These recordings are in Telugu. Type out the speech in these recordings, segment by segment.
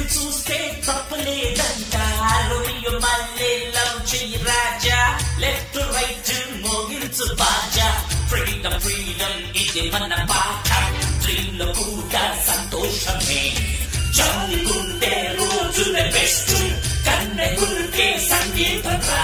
చూస్తే తప్పలేదంట రోమియో మళ్ళీ లవ్ చెయ్యి రాజా లెఫ్ట్ రైట్ మోగించు బాజా ఫ్రీడమ్ ఫ్రీడమ్ ఇది మన పాట డ్రీమ్ లో కూడా సంతోషమే చదువుకుంటే రోజుల బెస్ట్ కన్నెగుంటే సంగీతం రా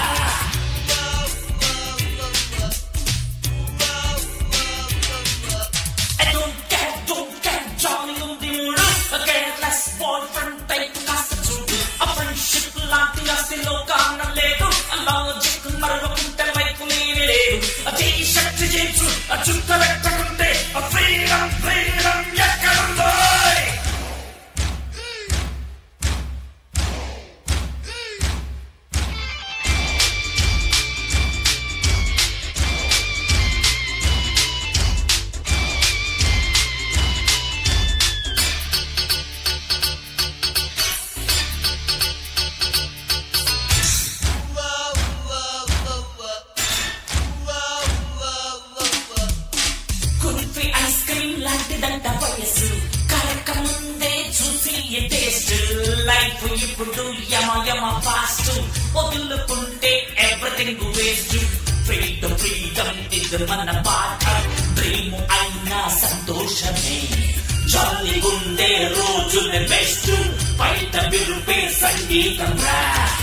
I don't care, don't care, Johnny ఉంది మూడు A careless boyfriend type కాస్త చూడు A friendship లాంటి ఆస్తిలో కారణం లేదు A logic మరొకుంటే వైపు లేని లేదు A t-shirt jeans, a చుక్క పెట్టుకుంటే A freedom, freedom ఎక్కడుందో కుల్ఫీ ఐస్ క్రీమ్ లాంటిదంట వయస్సు కరక ముందే చూసి టేస్ట్ లైఫ్ ఇప్పుడు యమ యమ ఫాస్ట్ వదులుకుంటే ఎవ్రీథింగ్ వేస్ట్ ఫ్రీడమ్ ఫ్రీడమ్ ఇది మన పాట డ్రీమ్ అయినా సంతోషమే జాలి గుండే రోజుల బెస్ట్ బయట విరుపే సంగీతం రా